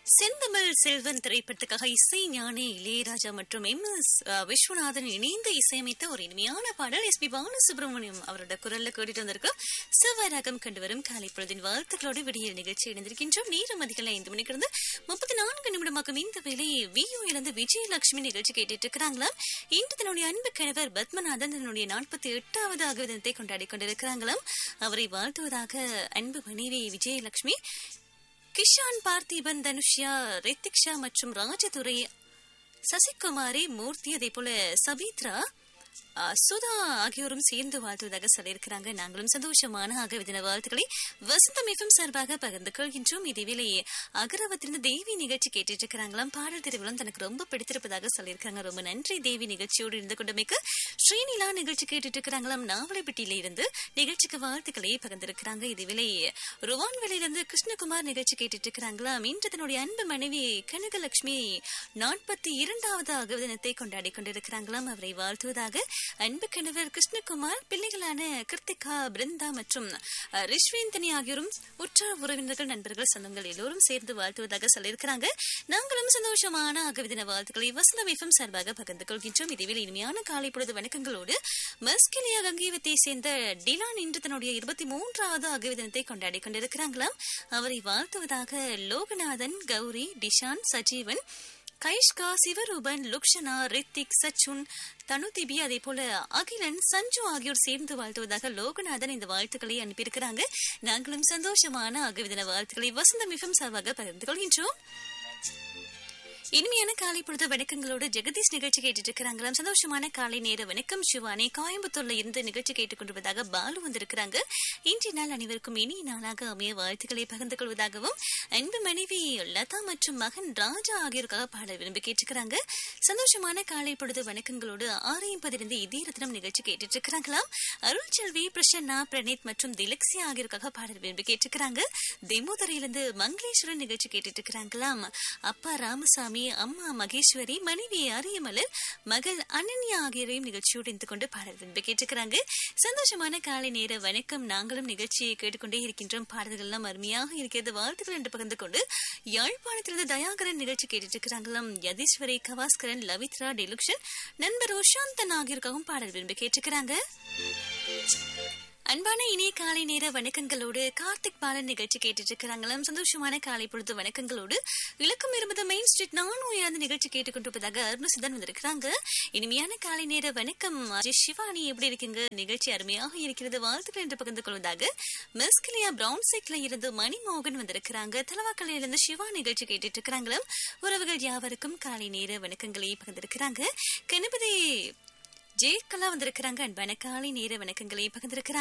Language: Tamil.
செந்தமிழ் செல்வன் திரைப்படத்துக்காக இசை ஞானி இளையராஜா மற்றும் எம் எஸ் விஸ்வநாதன் இணைந்து இசையமைத்த ஒரு இனிமையான பாடல் எஸ் பி பாலசுப்ரமணியம் அவரோட குரல்ல கேட்டுட்டு வந்திருக்கோம் செவ்வாய் ராகம் கண்டு வரும் காலை பொழுதின் வாழ்த்துக்களோடு விடியல் நிகழ்ச்சி இணைந்திருக்கின்றோம் நேரம் அதிகாலை ஐந்து மணிக்கு இருந்து முப்பத்தி நான்கு நிமிடமாக்கும் இந்த வேளை வியூ இழந்து விஜயலட்சுமி நிகழ்ச்சி கேட்டுட்டு இருக்கிறாங்களாம் இன்று தன்னுடைய அன்பு கணவர் பத்மநாதன் தன்னுடைய நாற்பத்தி எட்டாவது ஆக தினத்தை கொண்டாடி கொண்டிருக்கிறாங்களாம் அவரை வாழ்த்துவதாக அன்பு மனைவி விஜயலட்சுமி கிஷான் பார்த்திபன் தனுஷ்யா ரித்திக்ஷா மற்றும் ராஜதுரை சசிகுமாரி மூர்த்தி அதே போல சபித்ரா ஆ, சுதா ஆகியோரும் சேர்ந்து வாழ்த்துவதாக சொல்லியிருக்கிறாங்க நாங்களும் சந்தோஷமான ஆகவே தின வாழ்த்துக்களை வசந்தம் எஃப்எம் சார்பாக பகிர்ந்து கொள்கின்றோம் இதேவேளை அகரவத்திலிருந்து தேவி நிகழ்ச்சி கேட்டுட்டு இருக்கிறாங்களாம் பாடல் திருவிழம் தனக்கு ரொம்ப பிடித்திருப்பதாக சொல்லியிருக்காங்க ரொம்ப நன்றி தேவி நிகழ்ச்சியோடு இருந்து கொண்டமைக்கு ஸ்ரீநிலா நிகழ்ச்சி கேட்டுட்டு இருக்கிறாங்களாம் நாவலைப்பட்டியில இருந்து நிகழ்ச்சிக்கு வாழ்த்துக்களை பகிர்ந்திருக்கிறாங்க இதேவேளை ருவான்வேலியிலிருந்து கிருஷ்ணகுமார் நிகழ்ச்சி கேட்டுட்டு இருக்கிறாங்களாம் இன்று தன்னுடைய அன்பு மனைவி கனகலட்சுமி நாற்பத்தி இரண்டாவது ஆக தினத்தை கொண்டாடி கொண்டிருக்கிறாங்களாம் அவரை வாழ்த்துவதாக அன்பு கணவர் கிருஷ்ணகுமார் பிள்ளைகளான கிருத்திகா பிருந்தா மற்றும் அஹ், ரிஷ்வேந்தனி ஆகியோரும் உற்றார் உறவினர்கள் நண்பர்கள் சொந்தங்கள் எல்லோரும் சேர்ந்து வாழ்த்துவதாக சொல்லியிருக்கிறாங்க நாங்களும் சந்தோஷமான ஆகவிதின வாழ்த்துக்களை வசந்தம் எஃப்எம் சார்பாக பகிர்ந்து கொள்கின்றோம் இதுவில் இனிமையான காலை பொழுது வணக்கங்களோடு மஸ்கிலியா கங்கீவத்தை சேர்ந்த டிலான் இன்று தன்னுடைய இருபத்தி மூன்றாவது அகவிதனத்தை கொண்டாடி கொண்டிருக்கிறாங்களாம் அவரை வாழ்த்துவதாக லோகநாதன் கௌரி டிஷான் சஜீவன் கைஷ்கா சிவரூபன் லுக்ஷனா ரித்திக் சச்சுன் தனுதிபி அதே போல அகிலன் சஞ்சு ஆகியோர் சேர்ந்து வாழ்த்துவதாக லோகநாதன் இந்த வாழ்த்துக்களை அனுப்பியிருக்கிறாங்க நாங்களும் சந்தோஷமான அகவிதன வாழ்த்துக்களை வசந்த மிகம் சார்பாக பகிர்ந்து கொள்கின்றோம் இனிமையான காலை பொழுது வணக்கங்களோடு ஜெகதீஷ் நிகழ்ச்சி கேட்டுட்டு இருக்கிறாங்களாம் சந்தோஷமான காலை நேர வணக்கம் சிவானி கோயம்புத்தூர்ல இருந்து நிகழ்ச்சி கேட்டுக் கொண்டிருப்பதாக பாலு வந்திருக்கிறாங்க இன்றைய நாள் அனைவருக்கும் இனிய நாளாக அமைய வாழ்த்துக்களை பகிர்ந்து கொள்வதாகவும் அன்பு மனைவி லதா மற்றும் மகன் ராஜா ஆகியோருக்காக பாட விரும்பி கேட்டுக்கிறாங்க சந்தோஷமான காலை பொழுது வணக்கங்களோடு ஆரையும் பதிலிருந்து இதே ரத்னம் நிகழ்ச்சி கேட்டுட்டு இருக்கிறாங்களாம் அருள்செல்வி பிரசன்னா பிரணீத் மற்றும் திலக்ஸி ஆகியோருக்காக பாடல் விரும்பி கேட்டுக்கிறாங்க தெமோதரையிலிருந்து மங்களேஸ்வரன் நிகழ்ச்சி கேட்டுட்டு இருக்கிறாங்களாம் அப்பா ராமசாமி அம்மா மகேஸ்வரி மனைவி அரியமலர் மகள் அனன்யா ஆகியோரையும் நிகழ்ச்சியோடு இருந்து கொண்டு பாடல் விரும்பி கேட்டுக்கிறாங்க சந்தோஷமான காலை நேர வணக்கம் நாங்களும் நிகழ்ச்சியை கேட்டுக்கொண்டே இருக்கின்றோம் பாடல்கள் எல்லாம் அருமையாக இருக்கிறது வாழ்த்துக்கள் என்று பகிர்ந்து கொண்டு யாழ்ப்பாணத்திலிருந்து தயாகரன் நிகழ்ச்சி கேட்டுட்டு இருக்கிறாங்களாம் யதீஸ்வரி கவாஸ்கரன் லவித்ரா டெலுக்ஷன் நண்பர் உஷாந்தன் ஆகியோருக்காகவும் பாடல் விரும்பி கேட்டுக்கிறாங்க அன்பான இனிய காலை நேர வணக்கங்களோடு கார்த்திக் பாலன் நிகழ்ச்சி கேட்டுட்டு இருக்கிறாங்களாம் சந்தோஷமான காலை பொழுது வணக்கங்களோடு இலக்கம் இருபது மெயின் ஸ்ட்ரீட் நானும் உயர்ந்த நிகழ்ச்சி கேட்டுக்கொண்டிருப்பதாக அருணசுதன் வந்திருக்கிறாங்க இனிமையான காலை நேர வணக்கம் அஜய் சிவானி எப்படி இருக்கீங்க நிகழ்ச்சி அருமையாக இருக்கிறது வாழ்த்துக்கள் என்று பகிர்ந்து கொள்வதாக மெஸ்கிலியா பிரவுன் சைக்ல இருந்து மணிமோகன் வந்திருக்கிறாங்க தலவாக்கலையில இருந்து சிவா நிகழ்ச்சி கேட்டுட்டு இருக்கிறாங்களாம் உறவுகள் யாவருக்கும் காலை நேர வணக்கங்களை பகிர்ந்திருக்கிறாங்க கணபதி ஜெயக்கலா வந்திருக்கிறாங்க அன்பான காலை நேர வணக்கங்களை பகிர்ந்திருக்கிறாங்க